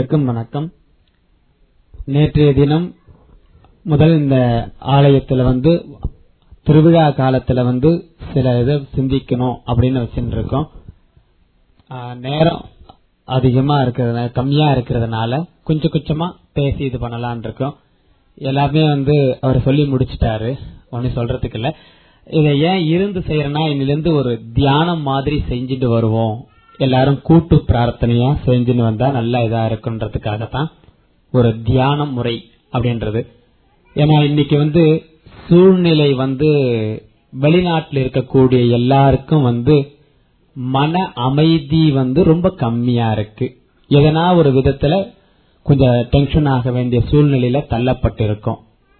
அனைவருக்கும் வணக்கம் நேற்றைய தினம் முதல் இந்த ஆலயத்துல வந்து திருவிழா காலத்துல வந்து சில இதை சிந்திக்கணும் அப்படின்னு வச்சுட்டு இருக்கோம் ஆஹ் நேரம் அதிகமா இருக்கிறதுனால கம்மியா இருக்கிறதுனால கொஞ்சம் கொஞ்சமா பேசி இது பண்ணலாம்னு இருக்கோம் எல்லாமே வந்து அவர் சொல்லி முடிச்சிட்டாரு ஒன்னும் சொல்றதுக்கு இல்ல இதை ஏன் இருந்து செய்யறேன்னா இன்னிலிருந்து ஒரு தியானம் மாதிரி செஞ்சுட்டு வருவோம் எல்லாரும் கூட்டு பிரார்த்தனையா செஞ்சுன்னு வந்தா நல்லா இதா இருக்குன்றதுக்காகத்தான் ஒரு தியான முறை அப்படின்றது ஏன்னா இன்னைக்கு வந்து சூழ்நிலை வந்து வெளிநாட்டில் இருக்கக்கூடிய எல்லாருக்கும் வந்து மன அமைதி வந்து ரொம்ப கம்மியா இருக்கு எதனா ஒரு விதத்துல கொஞ்சம் டென்ஷன் ஆக வேண்டிய சூழ்நிலையில தள்ளப்பட்டு இருக்கோம்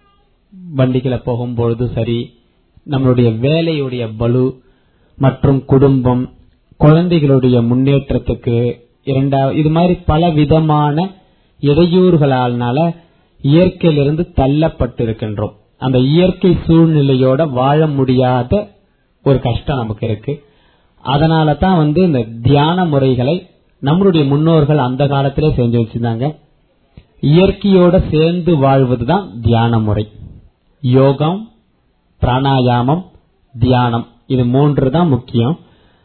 வண்டிகளை போகும்பொழுது சரி நம்மளுடைய வேலையுடைய பலு மற்றும் குடும்பம் குழந்தைகளுடைய முன்னேற்றத்துக்கு இரண்டாவது இது மாதிரி பல விதமான இடையூறுகளால்னால இயற்கையிலிருந்து தள்ளப்பட்டு இருக்கின்றோம் அந்த இயற்கை சூழ்நிலையோட வாழ முடியாத ஒரு கஷ்டம் நமக்கு இருக்கு அதனால தான் வந்து இந்த தியான முறைகளை நம்மளுடைய முன்னோர்கள் அந்த காலத்திலே செஞ்சு வச்சிருந்தாங்க இயற்கையோட சேர்ந்து வாழ்வதுதான் தியான முறை யோகம் பிராணாயாமம் தியானம் இது மூன்று தான் முக்கியம்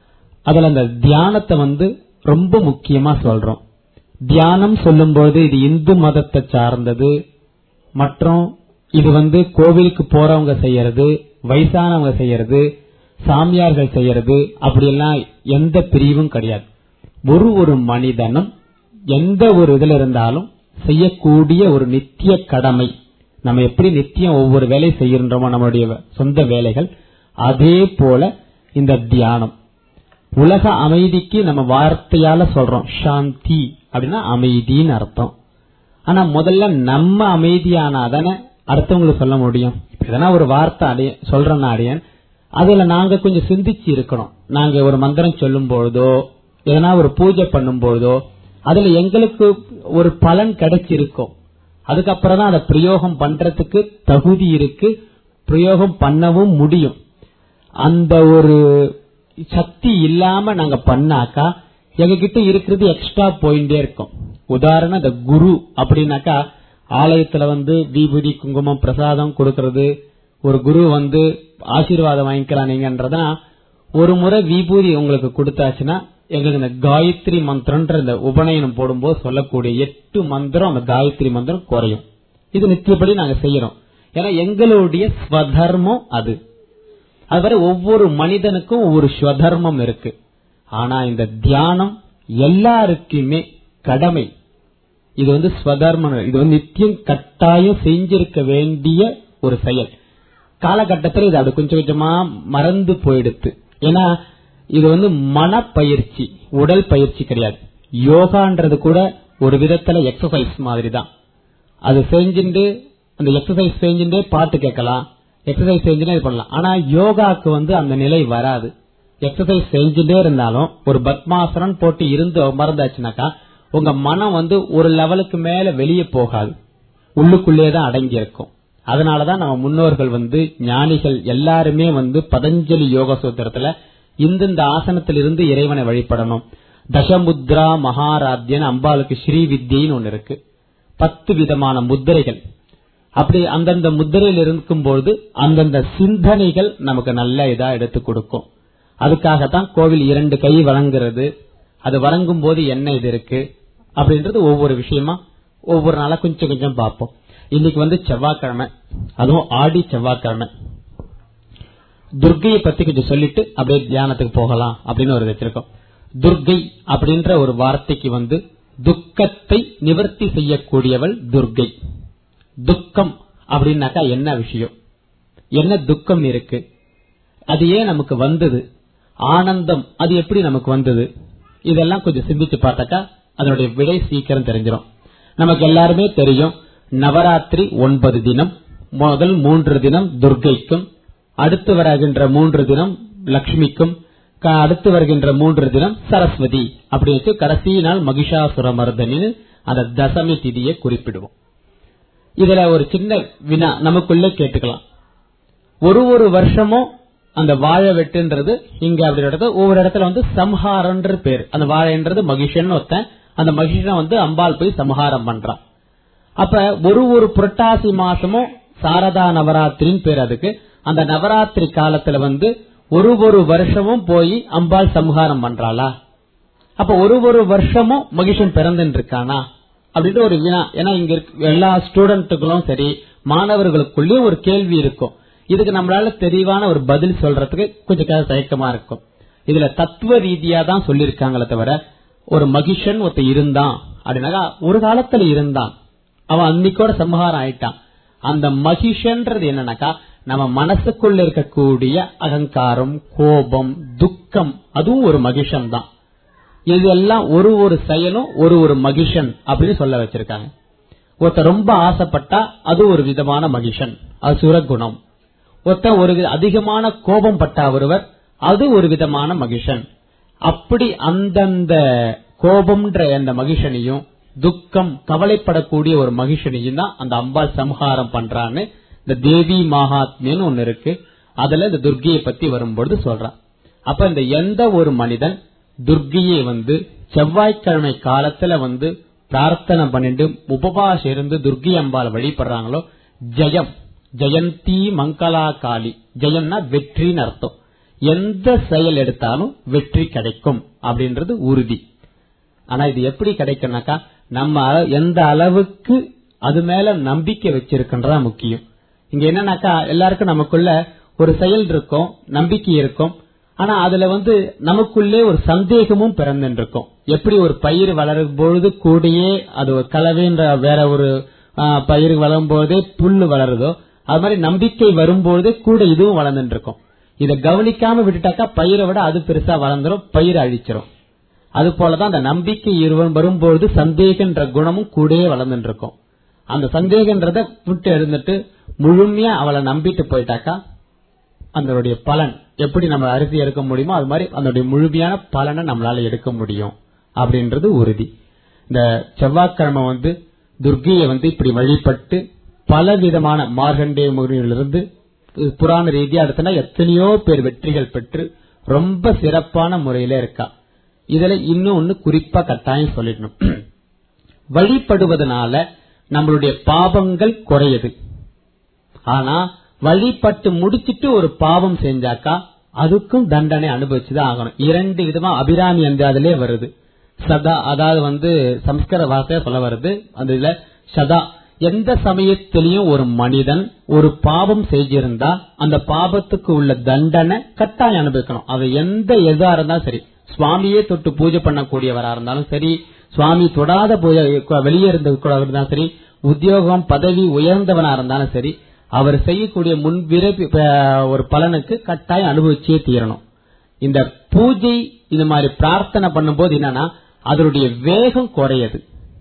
அதுல அந்த தியானத்தை வந்து ரொம்ப முக்கியமா சொல்றோம் தியானம் சொல்லும்போது இது இந்து மதத்தை சார்ந்தது மற்றும் இது வந்து கோவிலுக்கு போறவங்க செய்யறது வயசானவங்க செய்யறது சாமியார்கள் செய்யறது அப்படியெல்லாம் எந்த பிரிவும் கிடையாது ஒரு ஒரு மனிதனும் எந்த ஒரு இதுல இருந்தாலும் செய்யக்கூடிய ஒரு நித்திய கடமை நம்ம எப்படி நித்தியம் ஒவ்வொரு வேலை செய்கின்றோமோ நம்மளுடைய சொந்த வேலைகள் அதே போல இந்த தியானம் உலக அமைதிக்கு நம்ம வார்த்தையால சொல்றோம் சாந்தி அப்படின்னா அமைதின்னு அர்த்தம் ஆனா முதல்ல நம்ம அமைதியானாதானே அடுத்தவங்களுக்கு சொல்ல முடியும் எதனா ஒரு வார்த்தை அடைய சொல்றேன்னா அடையன் அதுல நாங்க கொஞ்சம் சிந்திச்சு இருக்கணும் நாங்க ஒரு மந்திரம் சொல்லும் பொழுதோ எதனா ஒரு பூஜை பண்ணும் பொழுதோ அதுல எங்களுக்கு ஒரு பலன் கிடைச்சிருக்கும் அதுக்கப்புறம் தான் அதை பிரயோகம் பண்றதுக்கு தகுதி இருக்கு பிரயோகம் பண்ணவும் முடியும் அந்த ஒரு சக்தி இல்லாம நாங்க பண்ணாக்கா எங்க கிட்ட இருக்கிறது எக்ஸ்ட்ரா போயிட்டே இருக்கும் உதாரணம் இந்த குரு அப்படின்னாக்கா ஆலயத்துல வந்து விபூதி குங்குமம் பிரசாதம் கொடுக்கறது ஒரு குரு வந்து ஆசீர்வாதம் வாங்கிக்கலாம் நீங்கன்றதா ஒரு முறை விபூதி உங்களுக்கு கொடுத்தாச்சுன்னா எங்களுக்கு இந்த காயத்ரி மந்திரம்ன்ற இந்த உபநயனம் போடும்போது சொல்லக்கூடிய எட்டு மந்திரம் அந்த காயத்ரி மந்திரம் குறையும் இது நித்தியப்படி நாங்க செய்யறோம் ஏன்னா எங்களுடைய ஸ்வதர்மம் அது அதுவரை ஒவ்வொரு மனிதனுக்கும் ஒவ்வொரு ஸ்வதர்மம் இருக்கு ஆனா இந்த தியானம் எல்லாருக்குமே கடமை இது வந்து ஸ்வதர்மம் இது வந்து நித்தியம் கட்டாயம் செஞ்சிருக்க வேண்டிய ஒரு செயல் காலகட்டத்தில் இது அப்படி கொஞ்சம் கொஞ்சமா மறந்து போயிடுத்து ஏன்னா இது வந்து மனப்பயிற்சி உடல் பயிற்சி கிடையாது யோகான்றது கூட ஒரு விதத்துல எக்ஸசைஸ் மாதிரி தான் அது செஞ்சுட்டு அந்த எக்ஸசைஸ் செஞ்சுட்டே பாட்டு கேட்கலாம் எக்ஸசைஸ் செஞ்சுட்டே இது பண்ணலாம் ஆனா யோகாக்கு வந்து அந்த நிலை வராது எக்ஸசைஸ் செஞ்சுட்டே இருந்தாலும் ஒரு பத்மாசனம் போட்டு இருந்து மறந்தாச்சுனாக்கா உங்க மனம் வந்து ஒரு லெவலுக்கு மேல வெளியே போகாது உள்ளுக்குள்ளே தான் அடங்கி இருக்கும் அதனாலதான் நம்ம முன்னோர்கள் வந்து ஞானிகள் எல்லாருமே வந்து பதஞ்சலி யோக சூத்திரத்துல இந்தந்த ஆசனத்திலிருந்து இறைவனை வழிபடணும் தசமுத்ரா மகாராத்யன் அம்பாளுக்கு ஸ்ரீ வித்யின்னு ஒண்ணு இருக்கு பத்து விதமான முத்திரைகள் அப்படி அந்தந்த முத்திரையில் இருக்கும்போது அந்தந்த சிந்தனைகள் நமக்கு நல்ல இதா எடுத்து கொடுக்கும் அதுக்காகத்தான் கோவில் இரண்டு கை வழங்குறது அது வழங்கும் போது என்ன இது இருக்கு அப்படின்றது ஒவ்வொரு விஷயமா ஒவ்வொரு நாளா கொஞ்சம் கொஞ்சம் பார்ப்போம் இன்னைக்கு வந்து செவ்வாய்க்கிழமை அதுவும் ஆடி செவ்வாய்க்கிழமை துர்கையை பத்தி கொஞ்சம் சொல்லிட்டு அப்படியே தியானத்துக்கு போகலாம் அப்படின்னு ஒரு வச்சிருக்கோம் துர்கை அப்படின்ற ஒரு வார்த்தைக்கு வந்து துக்கத்தை நிவர்த்தி செய்யக்கூடியவள் துர்கை துக்கம் அப்படின்னாக்கா என்ன விஷயம் என்ன துக்கம் இருக்கு அது ஏன் நமக்கு வந்தது ஆனந்தம் அது எப்படி நமக்கு வந்தது இதெல்லாம் கொஞ்சம் சிந்திச்சு பார்த்தாக்கா அதனுடைய விடை சீக்கிரம் தெரிஞ்சிடும் நமக்கு எல்லாருமே தெரியும் நவராத்திரி ஒன்பது தினம் முதல் மூன்று தினம் துர்கைக்கும் அடுத்து வருகின்ற மூன்று தினம் லக்ஷ்மிக்கும் அடுத்து வருகின்ற மூன்று தினம் சரஸ்வதி அப்படி வச்சு கடைசி நாள் மகிஷாசுர மர்தனின்னு அந்த தசமி திதியை குறிப்பிடுவோம் இதுல ஒரு சின்ன வினா நமக்குள்ள கேட்டுக்கலாம் ஒரு ஒரு வருஷமும் அந்த வாழை வெட்டுன்றது இங்க அப்படி இடத்துல ஒவ்வொரு இடத்துல வந்து சம்ஹாரன்ற பேர் அந்த வாழைன்றது மகிஷன் ஒருத்தன் அந்த மகிஷனை வந்து அம்பாள் போய் சமஹாரம் பண்றான் அப்ப ஒரு ஒரு புரட்டாசி மாசமும் சாரதா நவராத்திரின்னு பேர் அதுக்கு அந்த நவராத்திரி காலத்துல வந்து ஒரு ஒரு வருஷமும் போய் அம்பாள் சம்ஹாரம் பண்றாளா அப்ப ஒரு ஒரு வருஷமும் மகிஷன் பிறந்துட்டு இருக்கானா அப்படின்ற ஒரு வினா ஏன்னா இங்க இருக்க எல்லா ஸ்டூடெண்ட்டுகளும் சரி மாணவர்களுக்குள்ளேயும் ஒரு கேள்வி இருக்கும் இதுக்கு நம்மளால தெளிவான ஒரு பதில் சொல்றதுக்கு கொஞ்சம் க- தயக்கமா இருக்கும் இதுல தத்துவ ரீதியா தான் சொல்லியிருக்காங்களே தவிர ஒரு மகிஷன் ஒருத்த இருந்தான் அப்படின்னாக்கா ஒரு காலத்துல இருந்தான் அவன் அன்னைக்கோட சம்ஹாரம் ஆயிட்டான் அந்த மகிஷன்றது என்னன்னாக்கா நம்ம மனசுக்குள்ள இருக்கக்கூடிய அகங்காரம் கோபம் துக்கம் அதுவும் ஒரு மகிஷன் தான் இதெல்லாம் ஒரு ஒரு செயலும் ஒரு ஒரு மகிஷன் அப்படின்னு சொல்ல வச்சிருக்காங்க ஒருத்தர் ரொம்ப ஆசைப்பட்டா அது ஒரு விதமான மகிஷன் அசுர குணம் ஒருத்தர் ஒரு வித- அதிகமான கோபம் பட்டா ஒருவர் அது ஒரு விதமான மகிஷன் அப்படி அந்தந்த கோபம்ன்ற அந்த மகிஷனையும் துக்கம் கவலைப்படக்கூடிய ஒரு மகிஷனையும் தான் அந்த அம்பாள் சம்ஹாரம் பண்றான்னு இந்த தேவி மகாத்மியன்னு ஒண்ணு இருக்கு அதுல இந்த துர்கையை பத்தி வரும்பொழுது சொல்றான் அப்ப இந்த எந்த ஒரு மனிதன் துர்கையை வந்து செவ்வாய்க்கிழமை காலத்துல வந்து பிரார்த்தனை பண்ணிட்டு உபவாசம் இருந்து துர்கை அம்பாள் வழிபடுறாங்களோ ஜெயம் ஜெயந்தி மங்களா காளி ஜெயம்னா வெற்றின்னு அர்த்தம் எந்த செயல் எடுத்தாலும் வெற்றி கிடைக்கும் அப்படின்றது உறுதி ஆனா இது எப்படி கிடைக்கும்னாக்கா நம்ம அள- எந்த அளவுக்கு அது மேல நம்பிக்கை வச்சிருக்கின்றதா முக்கியம் இங்க என்னன்னாக்கா எல்லாருக்கும் நமக்குள்ள ஒரு செயல் இருக்கும் நம்பிக்கை இருக்கும் ஆனா அதுல வந்து நமக்குள்ளே ஒரு சந்தேகமும் பிறந்துட்டு இருக்கும் எப்படி ஒரு பயிர் வளரும் பொழுது கூடயே அது ஒரு கலவைன்ற வேற ஒரு ஆ, பயிர் வளரும் போதே புல்லு வளருதோ அது மாதிரி நம்பிக்கை வரும்போதே கூட இதுவும் வளர்ந்துட்டு இருக்கும் இதை கவனிக்காம விட்டுட்டாக்கா பயிரை விட அது பெருசா வளர்ந்துரும் பயிர் அழிச்சிரும் அது போலதான் அந்த நம்பிக்கை இருவன் வரும்பொழுது சந்தேகன்ற குணமும் கூடயே வளர்ந்துட்டு இருக்கும் அந்த சந்தேகன்றத விட்டு எழுந்துட்டு முழுமையா அவளை நம்பிட்டு போயிட்டாக்கா அதனுடைய பலன் எப்படி நம்ம அரிசி எடுக்க முடியுமோ அது மாதிரி அதனுடைய முழுமையான பலனை நம்மளால எடுக்க முடியும் அப்படின்றது உறுதி இந்த செவ்வாய்க்கிழமை வந்து துர்கையை வந்து இப்படி வழிபட்டு பல விதமான மார்கண்டேய முறையிலிருந்து புராண ரீதியா எடுத்தனா எத்தனையோ பேர் வெற்றிகள் பெற்று ரொம்ப சிறப்பான முறையில இருக்கா இதுல இன்னும் ஒண்ணு குறிப்பா கட்டாயம் சொல்லிடணும் வழிபடுவதனால நம்மளுடைய பாவங்கள் குறையுது ஆனா வழிபட்டு முடிச்சிட்டு ஒரு பாவம் செஞ்சாக்கா அதுக்கும் தண்டனை அனுபவிச்சுதான் ஆகணும் இரண்டு விதமா அபிராமி அந்த அதிலே வருது சதா அதாவது வந்து சம்ஸ்கிருத வார்த்தையா சொல்ல வருது அந்த இதுல சதா எந்த சமயத்திலையும் ஒரு மனிதன் ஒரு பாவம் செய்திருந்தா அந்த பாவத்துக்கு உள்ள தண்டனை கட்டாயம் அனுபவிக்கணும் அது எந்த எதா இருந்தாலும் சரி சுவாமியே தொட்டு பூஜை பண்ணக்கூடியவரா இருந்தாலும் சரி சுவாமி தொடாத பூஜை வெளியே இருந்த இருந்தாலும் சரி உத்தியோகம் பதவி உயர்ந்தவனா இருந்தாலும் சரி அவர் செய்யக்கூடிய முன்விரைப்பு ஒரு பலனுக்கு கட்டாயம் அனுபவிச்சே தீரணும் இந்த பூஜை இந்த மாதிரி பிரார்த்தனை பண்ணும்போது என்னன்னா அதனுடைய வேகம் குறையுது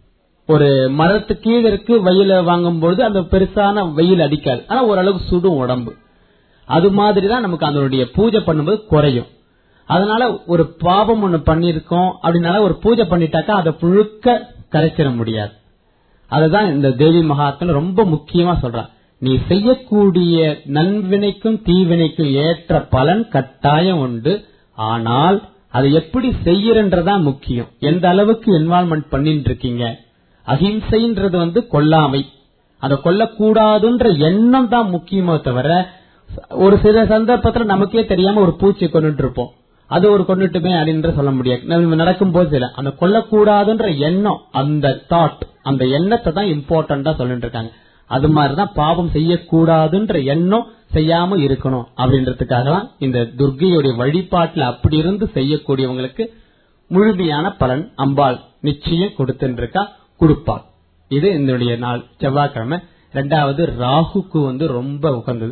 ஒரு மரத்து கீழே இருக்கு வெயில வாங்கும்பொழுது அந்த பெருசான வெயில் அடிக்காது ஆனா ஓரளவுக்கு சுடும் உடம்பு அது மாதிரிதான் நமக்கு அதனுடைய பூஜை பண்ணும்போது குறையும் அதனால ஒரு பாவம் ஒண்ணு பண்ணிருக்கோம் அப்படின்னால ஒரு பூஜை பண்ணிட்டாக்கா அதை புழுக்க கரைச்சிட முடியாது அதுதான் இந்த தேவி மகாத்மன் ரொம்ப முக்கியமா சொல்றான் நீ செய்யக்கூடிய நன்வினைக்கும் தீவினைக்கும் ஏற்ற பலன் கட்டாயம் உண்டு ஆனால் அதை எப்படி செய்யறன்றதான் முக்கியம் எந்த அளவுக்கு இன்வால்மெண்ட் பண்ணிட்டு இருக்கீங்க அஹிம்சைன்றது வந்து கொல்லாமை அதை கொல்லக்கூடாதுன்ற எண்ணம் தான் முக்கியமோ தவிர ஒரு சில சந்தர்ப்பத்துல நமக்கே தெரியாம ஒரு பூச்சி கொண்டுட்டு இருப்போம் அது ஒரு கொண்டுட்டுமே அப்படின்னு சொல்ல முடியாது நம்ம நடக்கும் போது சில அந்த கொல்லக்கூடாதுன்ற எண்ணம் அந்த தாட் அந்த எண்ணத்தை தான் இம்பார்ட்டண்டா சொல்லிட்டு இருக்காங்க அது மாதிரிதான் பாவம் செய்யக்கூடாதுன்ற எண்ணம் செய்யாம இருக்கணும் அப்படின்றதுக்காக தான் இந்த துர்கையுடைய வழிபாட்டுல அப்படி இருந்து செய்யக்கூடியவங்களுக்கு முழுமையான பலன் அம்பாள் நிச்சயம் கொடுத்துட்டு இருக்கா கொடுப்பாள் இது என்னுடைய நாள் செவ்வாய்க்கிழமை ரெண்டாவது ராகுக்கு வந்து ரொம்ப உகந்தது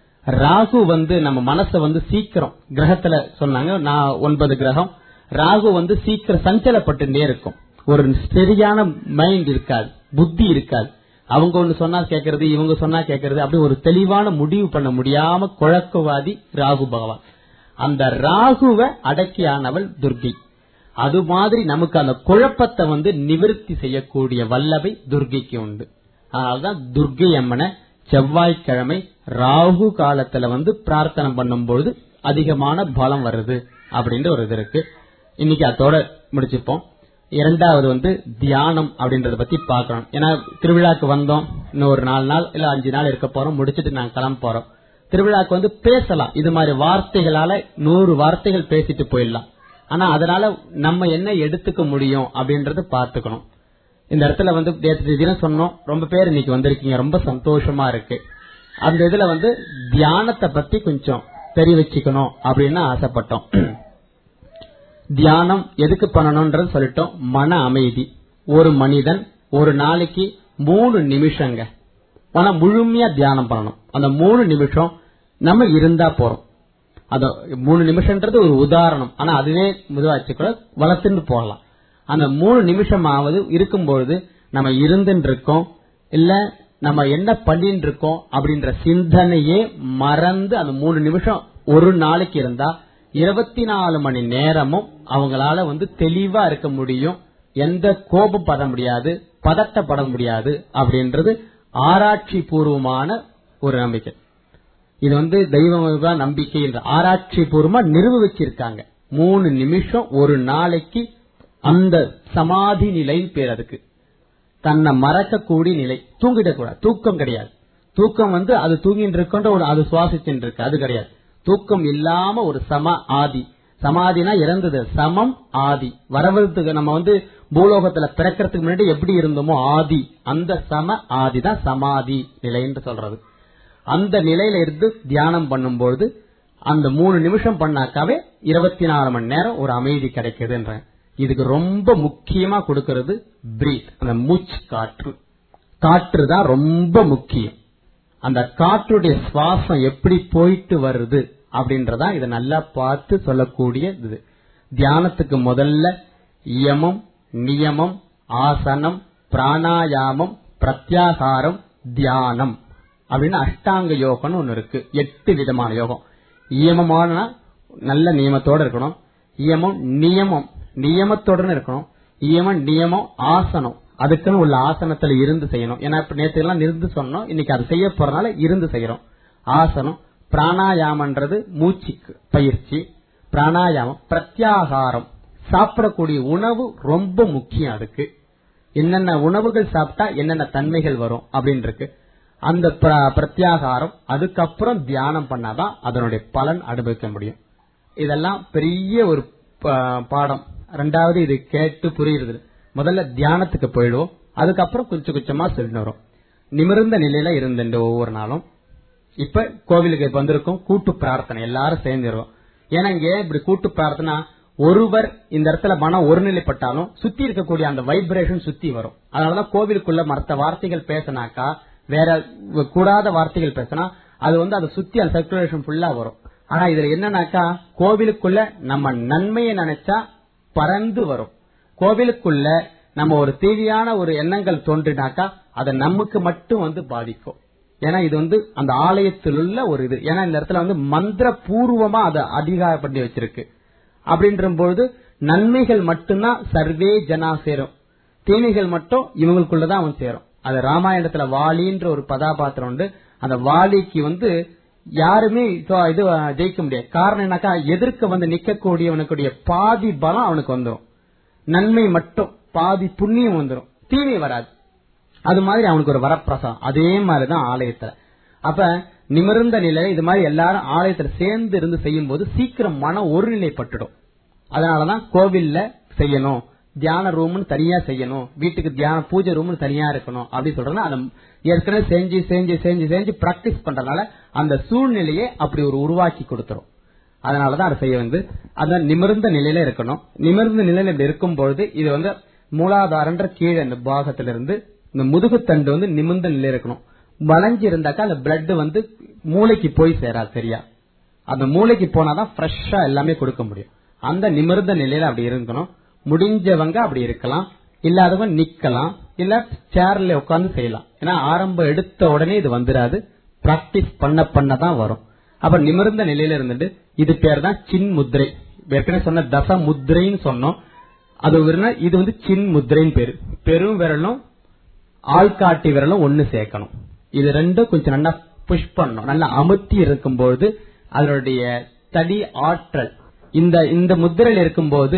ராகு வந்து நம்ம மனசை வந்து சீக்கிரம் கிரகத்துல சொன்னாங்க நான் ஒன்பது கிரகம் ராகு வந்து சீக்கிரம் சஞ்சலப்பட்டுட்டே இருக்கும் ஒரு சரியான மைண்ட் இருக்காது புத்தி இருக்காது அவங்க ஒண்ணு சொன்னா கேட்கறது இவங்க சொன்னா கேட்கறது அப்படி ஒரு தெளிவான முடிவு பண்ண முடியாம குழக்கவாதி ராகு பகவான் அந்த ராகுவை அடக்கியானவள் துர்கை அது மாதிரி நமக்கு அந்த குழப்பத்தை வந்து நிவர்த்தி செய்யக்கூடிய வல்லவை துர்கைக்கு உண்டு அதனால்தான் துர்கை அம்மனை செவ்வாய்க்கிழமை ராகு காலத்துல வந்து பிரார்த்தனை பண்ணும்பொழுது அதிகமான பலம் வருது அப்படின்ற ஒரு இது இருக்கு இன்னைக்கு அதோட முடிச்சுப்போம் இரண்டாவது வந்து தியானம் அப்படின்றத பத்தி பார்க்கணும் ஏன்னா திருவிழாக்கு வந்தோம் இன்னும் ஒரு நாலு நாள் இல்ல அஞ்சு நாள் இருக்க போறோம் முடிச்சிட்டு நாங்க கிளம்ப போறோம் திருவிழாக்கு வந்து பேசலாம் இது மாதிரி வார்த்தைகளால நூறு வார்த்தைகள் பேசிட்டு போயிடலாம் ஆனா அதனால நம்ம என்ன எடுத்துக்க முடியும் அப்படின்றத பார்த்துக்கணும் இந்த இடத்துல வந்து நேற்று தினம் சொன்னோம் ரொம்ப பேர் இன்னைக்கு வந்திருக்கீங்க ரொம்ப சந்தோஷமா இருக்கு அந்த இதுல வந்து தியானத்தை பத்தி கொஞ்சம் தெரிய வச்சுக்கணும் அப்படின்னு ஆசைப்பட்டோம் தியானம் எதுக்கு பண்ணணும்ன்றது சொல்லிட்டோம் மன அமைதி ஒரு மனிதன் ஒரு நாளைக்கு மூணு நிமிஷங்க ஆனா முழுமையா தியானம் பண்ணணும் அந்த மூணு நிமிஷம் நம்ம இருந்தா போறோம் அது மூணு நிமிஷம்ன்றது ஒரு உதாரணம் ஆனா அதுவே முதுவாச்சு கூட வளர்த்துன்னு போகலாம் அந்த மூணு நிமிஷமாவது இருக்கும்பொழுது நம்ம இருந்துட்டு இருக்கோம் இல்ல நம்ம என்ன பண்ணிட்டு இருக்கோம் அப்படின்ற சிந்தனையே மறந்து அந்த மூணு நிமிஷம் ஒரு நாளைக்கு இருந்தா இருபத்தி நாலு மணி நேரமும் அவங்களால வந்து தெளிவா இருக்க முடியும் எந்த கோபம் பட முடியாது பதட்டப்பட முடியாது அப்படின்றது ஆராய்ச்சி பூர்வமான ஒரு நம்பிக்கை இது வந்து தெய்வ நம்பிக்கை என்ற ஆராய்ச்சி பூர்வமா நிரூபிச்சிருக்காங்க மூணு நிமிஷம் ஒரு நாளைக்கு அந்த சமாதி நிலை பேர் அதுக்கு தன்னை மறக்கக்கூடிய நிலை தூங்கிடக்கூடாது தூக்கம் கிடையாது தூக்கம் வந்து அது தூங்கிட்டு இருக்கன்ற ஒரு அது சுவாசிச்சுட்டு இருக்கு அது கிடையாது தூக்கம் இல்லாம ஒரு சம ஆதி சமாதினா இறந்தது சமம் ஆதி வரவதுக்கு நம்ம வந்து பூலோகத்துல பிறக்கிறதுக்கு முன்னாடி எப்படி இருந்தோமோ ஆதி அந்த சம ஆதி தான் சமாதி நிலைன்னு சொல்றது அந்த நிலையில இருந்து தியானம் பண்ணும்பொழுது அந்த மூணு நிமிஷம் பண்ணாக்காவே இருபத்தி நாலு மணி நேரம் ஒரு அமைதி கிடைக்குதுன்ற இதுக்கு ரொம்ப முக்கியமா கொடுக்கறது பிரீத் அந்த மூச்சு காற்று காற்று தான் ரொம்ப முக்கியம் அந்த காற்றுடைய சுவாசம் எப்படி போயிட்டு வருது அப்படின்றதா இதை நல்லா பார்த்து சொல்லக்கூடிய இது தியானத்துக்கு முதல்ல இயமம் நியமம் ஆசனம் பிராணாயாமம் பிரத்யாகாரம் தியானம் அப்படின்னு அஷ்டாங்க யோகம்னு ஒன்னு இருக்கு எட்டு விதமான யோகம் இயமமான நல்ல நியமத்தோட இருக்கணும் இயமம் நியமம் நியமத்தோட இருக்கணும் இயமம் நியமம் ஆசனம் அதுக்குன்னு உள்ள ஆசனத்துல இருந்து செய்யணும் ஏன்னா இப்ப நேற்று எல்லாம் இருந்து சொன்னோம் இன்னைக்கு அது செய்ய போறதுனால இருந்து செய்யறோம் ஆசனம் பிராணாயாமன்றது மூச்சுக்கு பயிற்சி பிராணாயாமம் பிரத்யாகாரம் சாப்பிடக்கூடிய உணவு ரொம்ப முக்கியம் அதுக்கு என்னென்ன உணவுகள் சாப்பிட்டா என்னென்ன தன்மைகள் வரும் அப்படின்னு இருக்கு அந்த பிரத்யாகாரம் அதுக்கப்புறம் தியானம் பண்ணாதான் அதனுடைய பலன் அனுபவிக்க முடியும் இதெல்லாம் பெரிய ஒரு பாடம் ரெண்டாவது இது கேட்டு புரியுறது முதல்ல தியானத்துக்கு போயிடுவோம் அதுக்கப்புறம் கொஞ்சம் கொஞ்சமா சொல்லிட்டு வரும் நிமிர்ந்த நிலையில இருந்த ஒவ்வொரு நாளும் இப்ப கோவிலுக்கு வந்திருக்கோம் கூட்டு பிரார்த்தனை எல்லாரும் சேர்ந்துருவோம் ஏன்னா இங்க இப்படி கூட்டு பிரார்த்தனை ஒருவர் இந்த இடத்துல மனம் ஒருநிலைப்பட்டாலும் சுத்தி இருக்கக்கூடிய அந்த வைப்ரேஷன் சுத்தி வரும் அதனாலதான் கோவிலுக்குள்ள மற்ற வார்த்தைகள் பேசினாக்கா வேற கூடாத வார்த்தைகள் பேசினா அது வந்து அதை சுத்தி அந்த சர்க்குலேஷன் ஃபுல்லா வரும் ஆனா இதுல என்னன்னாக்கா கோவிலுக்குள்ள நம்ம நன்மையை நினைச்சா பறந்து வரும் கோவிலுக்குள்ள நம்ம ஒரு தீவியான ஒரு எண்ணங்கள் தோன்றினாக்கா அதை நமக்கு மட்டும் வந்து பாதிக்கும் ஏன்னா இது வந்து அந்த ஆலயத்தில் உள்ள ஒரு இது ஏன்னா இந்த இடத்துல வந்து மந்திர பூர்வமா அதை அதிகாரப்படுத்தி வச்சிருக்கு அப்படின்ற பொழுது நன்மைகள் மட்டும்தான் சர்வே ஜனா சேரும் தீமைகள் மட்டும் இவங்களுக்குள்ளதான் அவன் சேரும் அது ராமாயணத்துல வாலின்ற ஒரு கதாபாத்திரம் உண்டு அந்த வாலிக்கு வந்து யாருமே இது ஜெயிக்க முடியாது காரணம் என்னக்கா எதிர்க்க வந்து நிக்கக்கூடியவனுக்குடைய பாதி பலம் அவனுக்கு வந்துடும் நன்மை மட்டும் பாதி புண்ணியம் வந்துடும் தீமை வராது அது மாதிரி அவனுக்கு ஒரு வரப்பிரசாதம் அதே மாதிரிதான் ஆலயத்துல அப்ப நிமிர்ந்த நிலை இது மாதிரி எல்லாரும் ஆலயத்துல சேர்ந்து இருந்து செய்யும் போது சீக்கிரம் மனம் ஒருநிலைப்பட்டுடும் அதனாலதான் கோவில்ல செய்யணும் தியான ரூம்னு தனியா செய்யணும் வீட்டுக்கு தியான பூஜை ரூம்னு தனியா இருக்கணும் அப்படின்னு சொல்றதுனா அதை ஏற்கனவே செஞ்சு செஞ்சு செஞ்சு செஞ்சு பிராக்டிஸ் பண்றதுனால அந்த சூழ்நிலையை அப்படி ஒரு உருவாக்கி கொடுத்துரும் அதனாலதான் அதை செய்ய வந்து அந்த நிமிர்ந்த நிலையில இருக்கணும் நிமிர்ந்த நிலையில இப்படி இருக்கும் பொழுது இது வந்து மூலாதாரன்ற கீழே இந்த பாகத்திலிருந்து இந்த முதுகுத்தண்டு வந்து நிமிர்ந்த நிலை இருக்கணும் வளைஞ்சு இருந்தாக்கா அந்த பிளட் வந்து மூளைக்கு போய் சேராது சரியா அந்த மூளைக்கு போனாதான் ஃப்ரெஷ்ஷா எல்லாமே கொடுக்க முடியும் அந்த நிமிர்ந்த நிலையில அப்படி இருக்கணும் முடிஞ்சவங்க அப்படி இருக்கலாம் இல்லாதவங்க நிக்கலாம் இல்ல சேர்ல உட்கார்ந்து செய்யலாம் ஏன்னா ஆரம்பம் எடுத்த உடனே இது வந்துடாது பிராக்டிஸ் பண்ண பண்ண தான் வரும் அப்ப நிமிர்ந்த நிலையில இருந்துட்டு இது பேர் தான் சின் முத்திரை ஏற்கனவே சொன்ன தச முத்திரைன்னு சொன்னோம் அது இது வந்து சின் முத்திரைன்னு பேரு பெரும் விரலும் ஆள்காட்டி விரலும் ஒன்னு சேர்க்கணும் இது ரெண்டும் கொஞ்சம் நல்லா புஷ் பண்ணணும் நல்லா அமுத்தி இருக்கும்போது அதனுடைய தடி ஆற்றல் இந்த இந்த முத்திரையில் இருக்கும்போது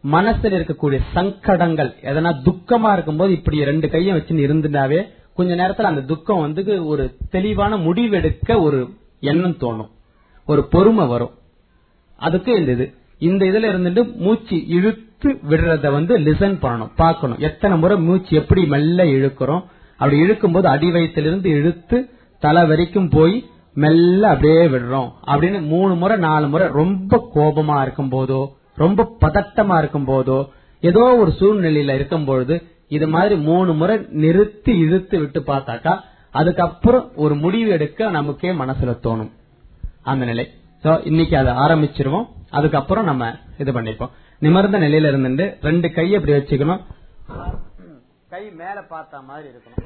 மனசுல இருக்கக்கூடிய சங்கடங்கள் எதனா துக்கமா இருக்கும்போது இப்படி ரெண்டு கையும் வச்சு இருந்துட்டாவே கொஞ்ச நேரத்துல அந்த துக்கம் வந்து ஒரு தெளிவான முடிவெடுக்க ஒரு எண்ணம் தோணும் ஒரு பொறுமை வரும் அதுக்கு இந்த இது இந்த இதுல இருந்துட்டு மூச்சு இழுத்து விடுறத வந்து லிசன் பண்ணணும் பார்க்கணும் எத்தனை முறை மூச்சு எப்படி மெல்ல இழுக்கிறோம் அப்படி இழுக்கும் போது அடி வயிற்றிலிருந்து இழுத்து தலை வரைக்கும் போய் மெல்ல அப்படியே விடுறோம் அப்படின்னு மூணு முறை நாலு முறை ரொம்ப கோபமா இருக்கும் போதோ ரொம்ப பதட்டமா இருக்கும் போதோ ஏதோ ஒரு சூழ்நிலையில இருக்கும் பொழுது இது மாதிரி மூணு முறை நிறுத்தி இழுத்து விட்டு பார்த்தாக்கா அதுக்கப்புறம் ஒரு முடிவு எடுக்க நமக்கே மனசுல தோணும் அந்த நிலை சோ இன்னைக்கு அதை ஆரம்பிச்சிருவோம் அதுக்கப்புறம் நம்ம இது பண்ணிப்போம் நிமிர்ந்த நிலையில இருந்துட்டு ரெண்டு கையை இப்படி வச்சுக்கணும் கை மேல பார்த்த மாதிரி இருக்கணும்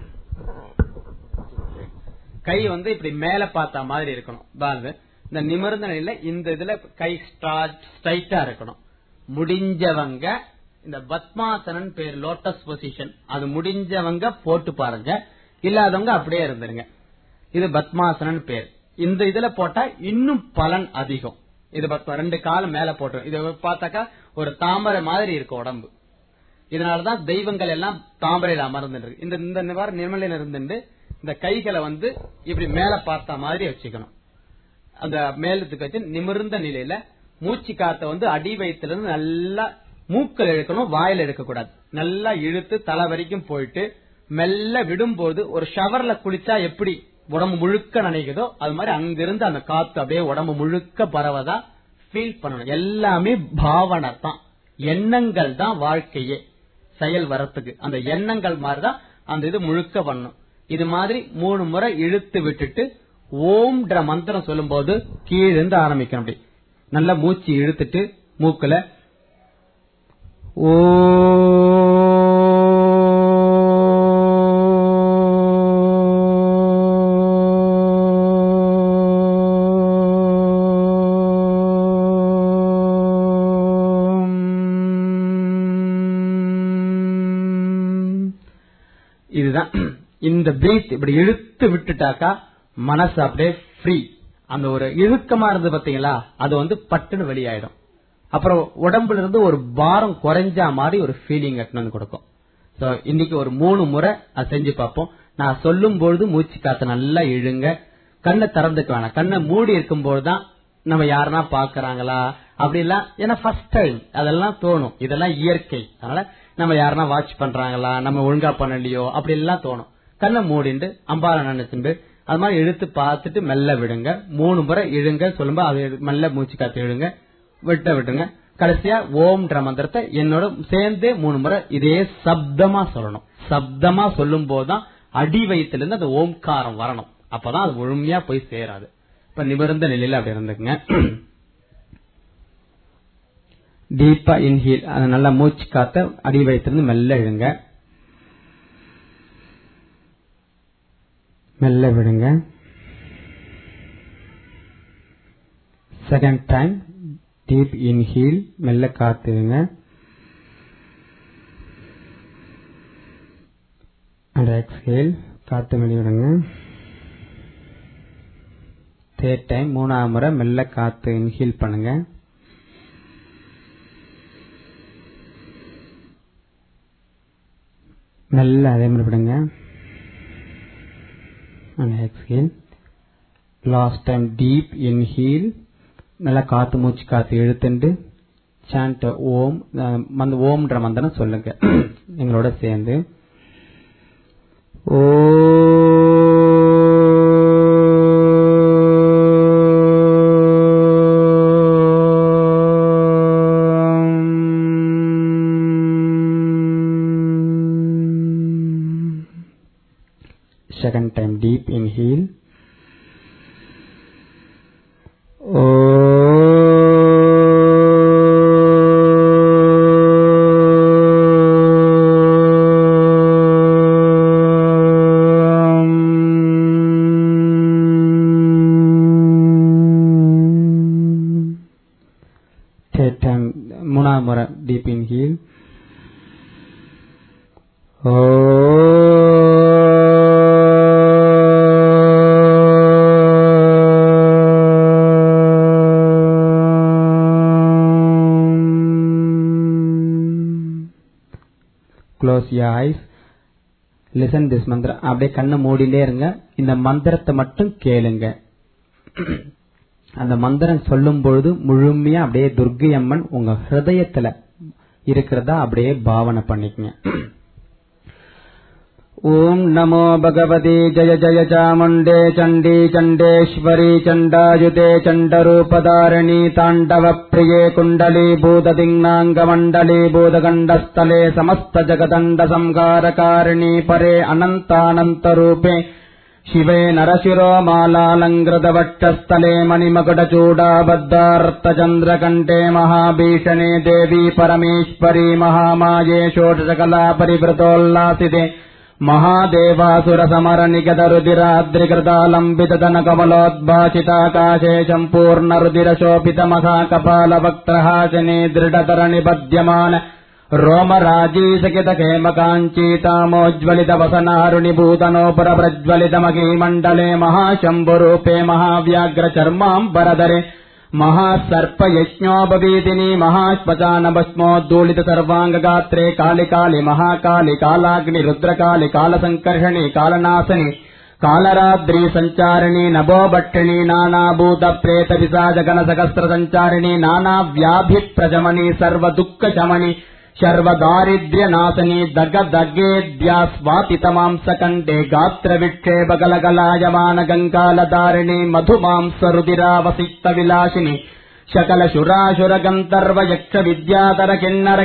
கை வந்து இப்படி மேல பார்த்த மாதிரி இருக்கணும் பாருங்க இந்த நிமிர்ந்த நிலையில இந்த இதுல கை ஸ்ட்ரைட்டா இருக்கணும் முடிஞ்சவங்க இந்த பத்மாசனன் பேர் லோட்டஸ் பொசிஷன் அது முடிஞ்சவங்க போட்டு பாருங்க இல்லாதவங்க அப்படியே இருந்துருங்க இது பத்மாசனன் பேர் இந்த இதுல போட்டா இன்னும் பலன் அதிகம் இது பத்ம- ரெண்டு காலம் மேல போட்டு இது பார்த்தாக்கா ஒரு தாமரை மாதிரி இருக்கு உடம்பு இதனாலதான் தெய்வங்கள் எல்லாம் தாமரையில அமர்ந்துட்டு இருக்கு இந்த இந்த நிவார நிர்மலையில இருந்துட்டு இந்த கைகளை வந்து இப்படி மேல பார்த்த மாதிரி வச்சுக்கணும் அந்த மேலத்துக்கு வச்சு நிமிர்ந்த நிலையில மூச்சு காத்த வந்து அடி வயிற்றுல இருந்து நல்லா மூக்கல் இழுக்கணும் வாயில இழுக்க கூடாது நல்லா இழுத்து தலை வரைக்கும் போயிட்டு மெல்ல விடும்போது ஒரு ஷவர்ல குளிச்சா எப்படி உடம்பு முழுக்க நினைக்குதோ அது மாதிரி அங்கிருந்து அந்த காத்து அப்படியே உடம்பு முழுக்க பரவதா ஃபீல் பண்ணணும் எல்லாமே பாவனை தான் எண்ணங்கள் தான் வாழ்க்கையே செயல் வரத்துக்கு அந்த எண்ணங்கள் மாதிரிதான் அந்த இது முழுக்க பண்ணும் இது மாதிரி மூணு முறை இழுத்து விட்டுட்டு ஓம்ன்ற மந்திரம் சொல்லும்போது கீழிருந்து ஆரம்பிக்கணும் அப்படி நல்லா மூச்சு இழுத்துட்டு மூக்குல ஓம். இதுதான் இந்த பிரீத் இப்படி இழுத்து விட்டுட்டாக்கா மனசு அப்படியே ஃப்ரீ அந்த ஒரு இழுக்கமா இருந்தது பாத்தீங்களா அது வந்து பட்டுன்னு வெளியாயிடும் அப்புறம் உடம்புல இருந்து ஒரு பாரம் குறைஞ்சா மாதிரி ஒரு ஃபீலிங் வந்து கொடுக்கும் சோ இன்னைக்கு ஒரு மூணு முறை அதை செஞ்சு பார்ப்போம் நான் சொல்லும் பொழுது மூச்சு காத்த நல்லா இழுங்க கண்ணை திறந்துக்க வேணாம் கண்ணை மூடி இருக்கும்போது தான் நம்ம யாருன்னா பாக்குறாங்களா அப்படி எல்லாம் ஏன்னா ஃபர்ஸ்ட் டைம் அதெல்லாம் தோணும் இதெல்லாம் இயற்கை அதனால நம்ம யாருன்னா வாட்ச் பண்றாங்களா நம்ம ஒழுங்கா பண்ணலையோ அப்படி எல்லாம் தோணும் கண்ணை மூடிண்டு அம்பால நினைச்சுண்டு அது மாதிரி இழுத்து பார்த்துட்டு மெல்ல விடுங்க மூணு முறை இழுங்க சொல்லும்போது அது மெல்ல மூச்சு காத்து இழுங்க விட்ட விட்டுங்க கடைசியா ஓம்ன்ற மந்திரத்தை என்னோட சேர்ந்தே மூணு முறை இதே சப்தமா சொல்லணும் சப்தமா சொல்லும் போதுதான் அடி வயிற்றுல இருந்து அந்த ஓம்காரம் வரணும் அப்பதான் அது முழுமையா போய் சேராது இப்ப நிமிர்ந்த நிலையில அப்படி இருந்துக்குங்க டீப்பா இன்ஹீல் அது நல்லா மூச்சு காத்த அடி வயிற்றிலிருந்து மெல்ல இழுங்க மெல்ல விடுங்க செகண்ட் டைம் டீப் இன்ஹீல் மெல்ல காத்துங்க அண்ட் எக்ஸ்ஹேல் காத்து வெளியிடுங்க தேர்ட் டைம் மூணாவது முறை மெல்ல காத்து இன்ஹீல் பண்ணுங்க மெல்ல அதே மாதிரி விடுங்க and exhale last time deep inhale நல்லா காத்து மூச்சு காத்து இழுத்துண்டு சாண்ட் ஓம் அஹ், மந்த ஓம்ன்ற மந்திரம் சொல்லுங்க எங்களோட சேர்ந்து ஓம். Second time deep inhale. Om. Third time, மூணாவது முறை deep inhale. லிசன் திஸ் மந்திரம் அப்படியே கண்ணை மூடிலே இருங்க இந்த மந்திரத்தை மட்டும் கேளுங்க அந்த மந்திரம் சொல்லும் பொழுது முழுமையா அப்படியே துர்கை அம்மன் உங்க ஹிருதயத்துல இருக்கிறதா அப்படியே பாவனை பண்ணிக்கங்க ஓம் நமோ பகவதி ஜய ஜய சாமுண்டே சண்டி சண்டேஸ்வரி சண்டாயுதே சண்டரூபதாரிணி தாண்டவ பிரியே குண்டலி பூததிங்னாங்க மண்டலி பூதகண்டஸ்தலே சமஸ்த ஜகதண்ட சம்காரகாரிணி பரே அனந்தானந்த ரூபே शिवे नरशिरो मालालङ्कृतवक्षस्थले मणिमकुटचूडाबद्धार्तचन्द्रकण्ठे महाभीषणे देवी परमेश्वरी महामाये षोडशकला परिवृतोल्लासिते महादेवासुरसमरनिगतरुदिराद्रिकृतालम्बिततनकमलोद्भासिताकाशे सम्पूर्णरुदिरशोभितमहाकपालवक्त्रहासिने दृढतरणिपद्यमान रोमराजीसकितकेमकाञ्चीतामोज्ज्वलितवसनारुणिभूतनोपरप्रज्वलितमहीमण्डले महाशम्भुरूपे महाव्याघ्रचर्माम्बरधरे महासर्पयज्ञोपवीतिनि महाश्मचानभस्मोद्दूलित सर्वाङ्गगात्रे कालि कालि महाकालि कालाग्नि रुद्रकालि कालसङ्कर्षणि कालनाशनि कालराद्रि सञ्चारिणि नभोभट्टिणि नानाभूतप्रेतपिशाजगणसहस्रसञ्चारिणि नानाव्याधिप्रशमनि सर्वदुःखशमनि शर्वदारिद्र्यनाशनि दगदगेद्या स्वातितमांसकण्डे गात्रविक्षेपगलगलायमान गङ्गालधारिणि मधुमांसरुदिरावसिक्तविलासिनि शकलशुराशुरगन्धर्व यक्ष विद्याधर किन्नर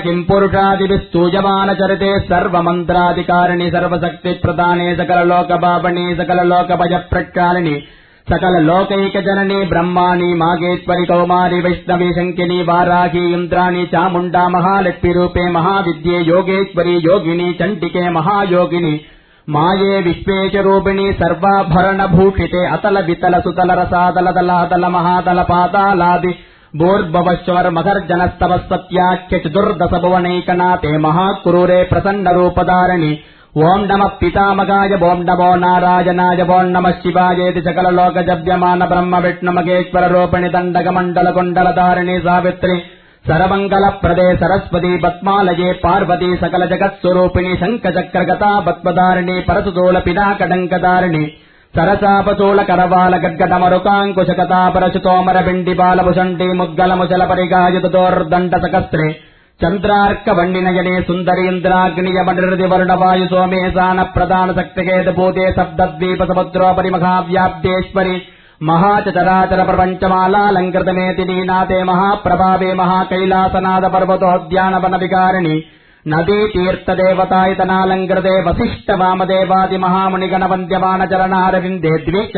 किम्पुरुषादिभिस्तूयमानचरिते सर्वमन्त्राधिकारिणि सर्वशक्तिप्रदाने सकललोकपावनि सकललोकभयप्रक्षालिनि सकल लोकैक जननी ब्रह्माणि मागेश्वरि कौमारि वैष्णवी शङ्किनी वाराही इन्द्राणि चामुण्डा महालक्ष्मीरूपे महाविद्ये योगेश्वरी योगिनी चण्डिके महायोगिनि माये विश्वेशरूपिणि सर्वाभरणभूषिते अतल वितल सुतल रसादल दलादल महादल पातालादि भूर्भवश्वर मघर्जनस्तवस्पत्याख्य चतुर्दश भुवनैकनाथे महाक्रूरे प्रसन्नरूपधारिणि ओम् नमः पितामगाय ओम् नमो नारायणाय ओम् नमः शिवायेति सकललोकजव्यमान ब्रह्म विष्णुमगेश्वर रूपिणि दण्डकमण्डल कुण्डलधारिणि सावित्रि सरमङ्गलप्रदे सरस्वती पद्मालये पार्वती सकल जगत्स्वरूपिणि शङ्खचक्रगता पद्मधारिणि परसुतोल पिनाकडङ्कधारिणि सरसापचोल करवाल गद्गटमरुकाङ्कुशकता परशुतोमर बिण्डिबाल भुषण्डि मुद्गलमुचल परिगायुतोर्दण्ड सकस्त्रे चन्द्रार्कवण्डिनयने सुन्दरीन्द्राग्नियमनिर्दि वर्णवायु सोमेशान प्रदान शक्तिकेत भूते सप्तद्वीप समुद्रोपरि महाव्याप्तेश्वरि महाचराचर प्रपञ्चमालालङ्कृतमेति नीनाथे महाप्रभावे महाकैलासनाद पर्वतोद्यानवन विकारिणि नदी तीर्थदेवतायतनालङ्कृते वसिष्ठ वामदेवादि महामुनिगण वन्द्यमान चरणारविन्दे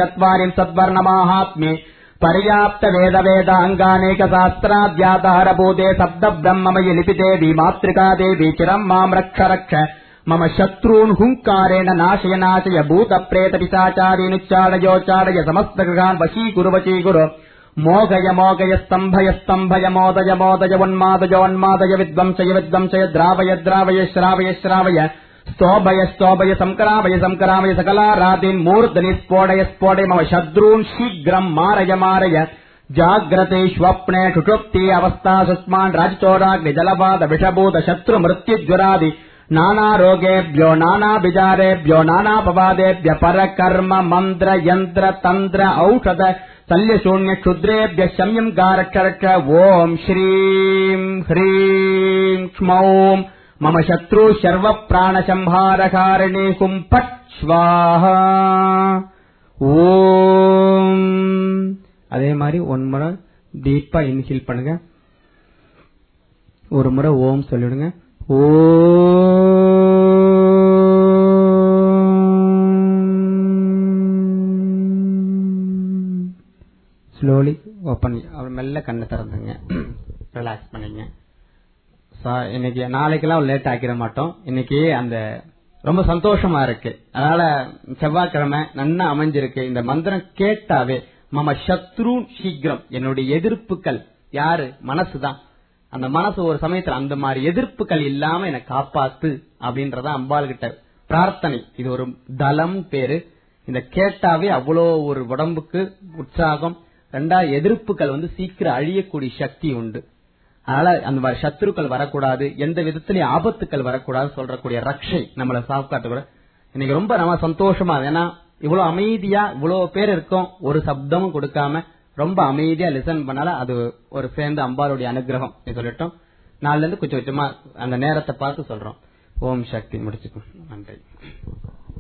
द्विचत्वारिंशद्वर्णमाहात्म्ये पर्याप्त वेद वेदाङ्गानेक शास्त्राद्यातहरभूते शब्द ब्रह्ममयि लिपि देवी मातृका देवी चिरम् माम् रक्ष रक्ष मम शत्रून् हुङ्कारेण नाशय नाशय भूत प्रेत पिशाचारीनुच्चारयोच्चारय समस्त गृहान् वशीकुरु वशीकुरु मोघय मोघय स्तम्भय स्तम्भय मोदय मोदय उन्मादय उन्मादय विद्वंसय विद्वंसय द्रावय द्रावय श्रावय श्रावय स्तोभय स्तोभय संकरामय संकरामय सकलारादीन् मूर्धनि स्फोडय स्फोडय मम शत्रून् शीघ्रम् मारय मारय जाग्रते स्वप्ने ठुषुप्ति अवस्था सुस्मान् राजचोराग्नि जलपाद विषभूत शत्रु मृत्युज्वरादि नानारोगेभ्यो नानाभिचारेभ्यो नानापवादेभ्य परकर्म मन्त्र यन्त्र तन्त्र औषध शल्यशून्य क्षुद्रेभ्य शम्यम् गारक्षरक्ष ओम् श्रीम् ह्रीम् क्ष्मौम् मम शत्रु सर्व प्राणसंहारकारिणी हुम् फट् स्वाहा ஓம் அதே மாதிரி ஒன் முறை டீப்பா இன்ஹில் பண்ணுங்க ஒரு முறை ஓம் சொல்லிடுங்க ஓம் ஸ்லோலி ஓப்பன் அவர் மெல்ல கண்ணை திறந்துங்க ரிலாக்ஸ் பண்ணிங்க சா- இன்னைக்கு நாளைக்கெல்லாம் லேட் ஆக்கிட மாட்டோம் இன்னைக்கு அந்த ரொம்ப சந்தோஷமா இருக்கு அதனால செவ்வாய்க்கிழமை நன்னா அமைஞ்சிருக்கு இந்த மந்திரம் கேட்டாவே மம சத்ரு சீக்கிரம் என்னுடைய எதிர்ப்புகள் யாரு மனசுதான் அந்த மனசு ஒரு சமயத்துல அந்த மாதிரி எதிர்ப்புகள் இல்லாம என்னை காப்பாத்து அப்படின்றத அம்பாள் கிட்ட பிரார்த்தனை இது ஒரு தலம் பேரு இந்த கேட்டாவே அவ்வளோ ஒரு உடம்புக்கு உற்சாகம் ரெண்டா எதிர்ப்புகள் வந்து சீக்கிரம் அழியக்கூடிய சக்தி உண்டு அதனால அந்த மாதிரி சத்துருக்கள் வரக்கூடாது எந்த விதத்திலயும் ஆபத்துக்கள் வரக்கூடாது சொல்றக்கூடிய ரக்ஷை நம்மள சாக்காட்டு கூட இன்னைக்கு ரொம்ப நம்ம சந்தோஷமா இருக்கு. ஏன்னா இவ்வளவு அமைதியா இவ்வளவு பேர் இருக்கோம் ஒரு சப்தமும் கொடுக்காம ரொம்ப அமைதியா லிசன் பண்ணால அது ஒரு சேர்ந்து அம்பாளுடைய அனுகிரகம் நீ சொல்லட்டும் நாள்ல இருந்து கொஞ்சம் கொஞ்சமா அந்த நேரத்தை பார்த்து சொல்றோம் ஓம் சக்தி முடிச்சுக்கும் நன்றி